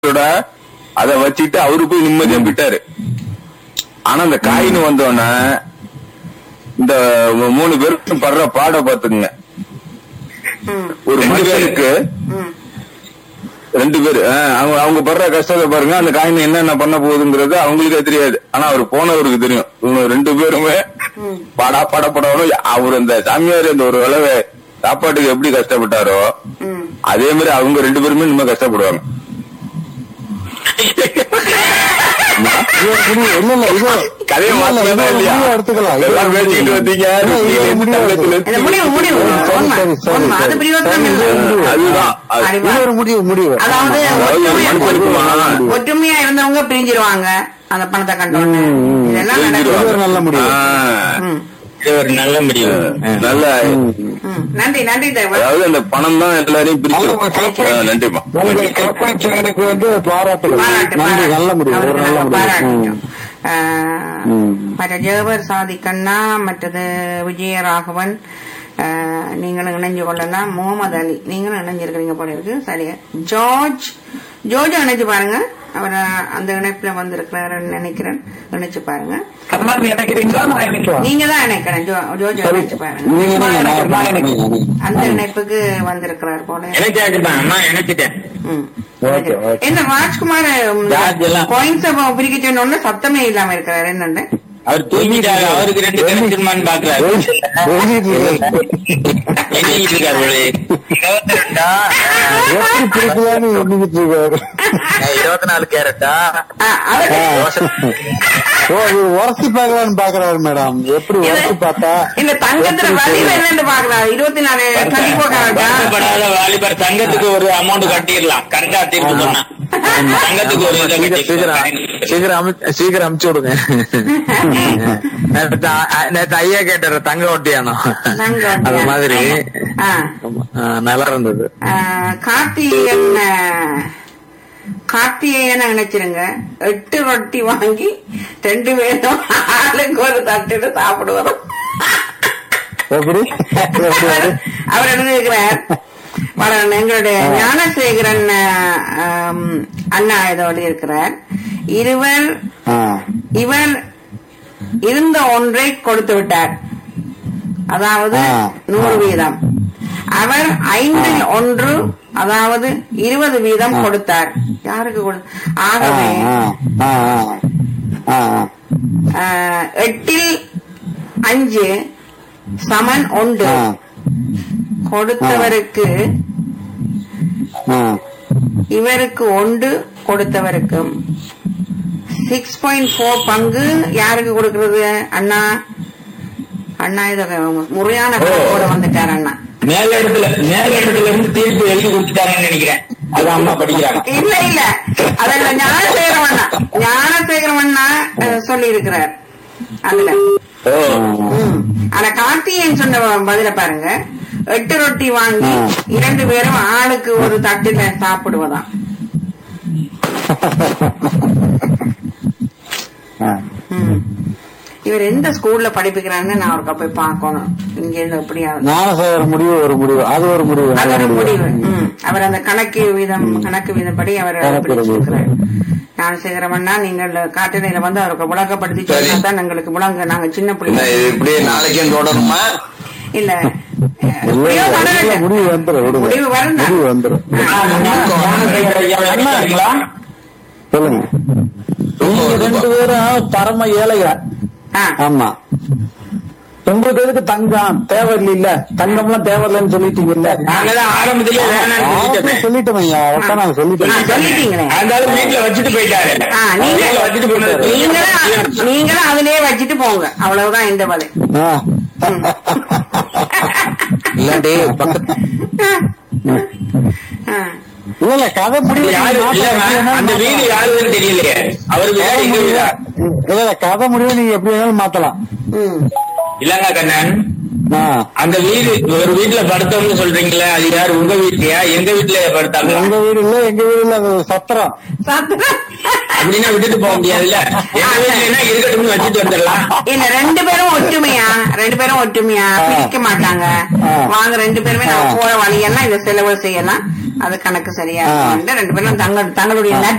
காயினோட அத வச்சுட்டு அவரு போய் நிம்மதியா போயிட்டாரு ஆனா அந்த காயின் வந்தோடனே இந்த மூணு பேருக்கும் படுற பாட பாத்துக்குங்க ம், ஒரு மனுஷனுக்கு ம். ரெண்டு பேரு ஆ, அவங்க அவங்க படுற கஷ்டத்தை பாருங்க அந்த காயின் என்னென்ன பண்ண போகுதுங்கிறது அவங்களுக்கே தெரியாது ஆனா அவர் போனவருக்கு தெரியும் இவங்க ரெண்டு பேருமே படா பட படணும் அவர் அந்த சாமியார் அந்த ஒரு அளவு சாப்பாட்டுக்கு எப்படி கஷ்டப்பட்டாரோ ம். அதே மாதிரி அவங்க ரெண்டு பேருமே இனிமே கஷ்டப்படுவாங்க இது ஒரு முடிவு. இல்ல இல்ல இது கதையை இல்ல, இல்ல, மாத்தலாமா இது ஒரு இல்லையா? முடிவு எடுத்துக்கலாம் இது எல்லாம் ஒரு பேசிக்கிட்டு முடிவு. வந்தீங்க. இல்ல, இது ஒரு முடிவு தங்கத்துல எடுத்துக்கலாம். இந்த முடிவு முடிவு சரி, உண்மை, சரி, சரி, உண்மை. அது சரி. பிரியோசனம் சரி, இல்லை. இது ஒரு முடிவு. அதுதான் அது- அறிவா. இது ஒரு முடிவு முடிவு அதாவது அதாவது ஒற்றுமையா- மனுஷனுக்குமா? ஒற்றுமையா இருந்தவங்க பிரிஞ்சிருவாங்க அந்த பணத்தை கண்டோன்னு ம், ம். இதெல்லாம் இது நடக்கும் ஒரு நல்ல முடிவு ஆ, ம், இது ஒரு நல்ல முடிவு நல்ல ம். நன்றி நன்றி தேவா அதாவது அந்த பணம் தான் எல்லாரையும் பிரிக்கும் ஆ, நன்றிமா உங்கள் கற்பனைக்கு வந்து பாராட்டுகள் பாராட்டு, நன்றி பாராட்டு. நல்ல முடிவு ஒரு அவருக்கு நல்ல நாங்க முடிவு பாராட்டிட்டோம். ம். ஆஹ், ம். மற்ற ஜெகவர் சாதிக்கண்ணா மற்றது விஜயராகவன் ஆஹ், நீங்களும் இணைஞ்சு கொள்ளலாம் முகமது அலி நீங்களும் இணைஞ்சிருக்கிறீங்க போல இருக்கு சரியா ஜார்ஜ் ஜோர்ஜ் இணைச்சு பாருங்க அவர் அந்த இணைப்புல வந்திருக்கிறாருன்னு நினைக்கிறேன் இணைச்சு பாருங்க நீங்க தான் இணைக்கிறேன் ஜோ- ஜோர்ஜ் இணைச்சு பாருங்க நீங்க என்ன, நான் நான் நினைக்கிறேன். அந்த இணைப்புக்கு வந்திருக்கிறார் போல எனக்காகத்தான் அம்மா நினைச்சிட்டேன் ம். Okay, okay. என்ன ராஜ்குமார் ஜார்ஜ் எல்லாம். பாயிண்ட்ஸ் பிரிக்க சொன்ன உடனே சத்தமே இல்லாம இருக்கிறாரு என்னண்டு அவர் தூங்கிட்டாரு அவருக்கு ரெண்டு கிடைச்சிருமான்னு பாக்குறாரு எழுதிட்டு இருக்காரு. எண்ணிக்கிட்டு இருக்காரு போல. இருபத்தி ரெண்டா எப்படி பிடிக்கலான்னு எண்ணிக்கிட்டு இருக்காரு இருபத்தி நாலு கேரட்டா ஆ, அது- ஓ இது உரசி பார்க்கலான்னு பாக்குறாரு மேடம் எப்படி உரசி பார்த்தா இந்த தங்கத்துல எப்படி வலிவு தெரியும்? என்னன்னு பாக்குறாரு இருபத்தி நாலு கட்டி போட்டாங்க வருத்தப்படாத வாலிபர் சங்கத்துக்கு ஒரு அமௌண்ட் கட்டிடலாம் கரெக்டா தீர்ப்பு சொன்னா சங்கத்துக்கு ஒரு இதை கட்டிடலாம் சீக்கிரம் அமி- சீக்கிரம் அமுச்சு விடுங்க நேத்து அ- நேத்து ஐயா கேட்டாரு தங்க ஒட்டியானோ தங்கம் அது மாதிரி ஆ. ஆ, நல்லா இருந்தது ஆ, கார்த்திகேயன் ஆ, கார்த்திகேயனை நினைச்சிருங்க எட்டு ரொட்டி வாங்கி ரெண்டு பேரும் ஆளுக்கு ஒரு தட்டுட்டு சாப்பிடுவோம் எப்படி எப்படி அவர் எழுதியிருக்கிறார் வளரன் எங்களுடைய ஞானசேகரன் ஆம், அண்ணா இதோடு இருக்கிறார் இருவர் ஆ. இவர் இருந்த ஒன்றை கொடுத்து விட்டார் அதாவது ஆ. நூறு வீதம் அவர் ஐந்தில் ஒன்று அதாவது இருபது வீதம் கொடுத்தார் யாருக்கு கொடு ஆ, ஆகவே ஆ, ஆ, ஆ, ஆ. ஆ, எட்டில் அஞ்சு சமன் ஒன்று ஆ, கொடுத்தவருக்கு ஆ. இவருக்கு ஒன்று கொடுத்தவருக்கும் சிக்ஸ் பாயிண்ட் ஃபோர் பங்கு யாருக்கு கொடுக்கறது அண்ணா அண்ணா இத முறையான கணக்கோட வந்துட்டார் அண்ணா மேல இடத்துல மேல இடத்துல இருந்து தீர்ப்பு எழுதி கொடுத்துட்டாங்கன்னு நினைக்கிறேன் அது அம்மா படிக்கிறாங்க இல்ல இல்ல அதுல ஞானசேகரம் அண்ணா ஞானசேகரம் அண்ணா சொல்லி இருக்கிறார் அதுல ம். ஆனா கார்த்திகேயன் சொன்ன பதில பாருங்க எட்டு ரொட்டி வாங்கி இரண்டு பேரும் ஆளுக்கு ஒரு தட்டுல சாப்பிடுவதாம் ஆ. ம். இவர் எந்த ஸ்கூல்ல படிப்பிக்கிறாருன்னு நான் அவருக்கு போய் பார்க்கணும் இங்க இருந்து எப்படியாவது ஞானசேகர முடிவு ஒரு முடிவு அது ஒரு முடிவு அது நல்ல ஒரு முடிவு முடிவு ம். அவர் அந்த கணக்கு வீதம் கணக்கு வீதப்படி அவர் கணக்கு பிடிச்சிருக்கிறார் ஞானசேகரமண்ணா நீங்கள் காட்டுரையில வந்து அவருக்கு விளக்கப்படுத்தி சரி. சொன்னா தான் எங்களுக்கு விளங்க நாங்க சின்ன என்ன, பிள்ளைங்க இது இப்படியே நாளைக்கும் தொடருமா இல்ல இல்ல, எப்படியோ இல்ல, தொடரட்டும். முடிவு வந்துரும் விடுங்க. முடிவு வரும் தான். முடிவு வந்துரும் ஞானசேகர ஐயா நினைக்கிறீங்களா? சொல்லுங்க நீங்க ரெண்டு பேரும் பரம ஏழையா ஆ. ஆமா உங்களுக்கு எதுக்கு தங்கம் தேவையில்ல தங்கம் எல்லாம் தேவையில்லைன்னு சொல்லிட்டீங்கல்ல நாங்கதான் ஆரம்பத்திலே வேணாம்னு ஆரம்பத்துல சொல்லிட்டோமே. சொல்லிட்டோம் ஐயா அவர்தான் நான் ஆ, சொல்லிட்டேன் சொல்லிட்டீங்களே இருந்தாலும் வீட்டுல வச்சுட்டு போயிட்டாரு ஆ, நீங்க- வீட்டுல வச்சுட்டு போனது நீங்களும் நீங்களும் அதுலயே வச்சுட்டு போங்க அவ்வளவுதான் இந்த பதில் ஆ. இல்லாட்டி பக்கத்து ஆ. இல்ல இல்ல கதை முடிவு யாரு இல்லங்க, அந்த வீடு யாருன்னு தெரியலையே அவரு வீடா எங்க வீடா இல்ல இல்ல கதை முடிவு நீங்க எப்படி வேணாலும் மாத்தலாம் ம். இல்லங்க கண்ணன் ஆ. அந்த வீடு ஒரு வீட்டுல படுத்தோம்னு சொல்றீங்களே அது யார் உங்க வீட்லயா எங்க வீட்டுல படுத்தாங்க எங்க வீடு இல்ல எங்க வீடு இல்ல அது ஒரு சத்திரம் சத்திரம். அப்படின்னா விட்டுட்டு போக முடியாதுல்ல எங்க வீட்டுல இருக்கட்டும்னு வச்சுட்டு வந்துடலாம் இல்ல ரெண்டு பேரும் ஒற்றுமையா ரெண்டு பேரும் ஒற்றுமையா பிரிக்க மாட்டாங்க ஆ. வாங்க ரெண்டு பேருமே நம்ம ஆ. போற வழியெல்லாம் இதை செலவு செய்யலாம் அது கணக்கு சரியா ஆ. இருக்கும்னு ரெண்டு பேரும் தங்க தங்களுடைய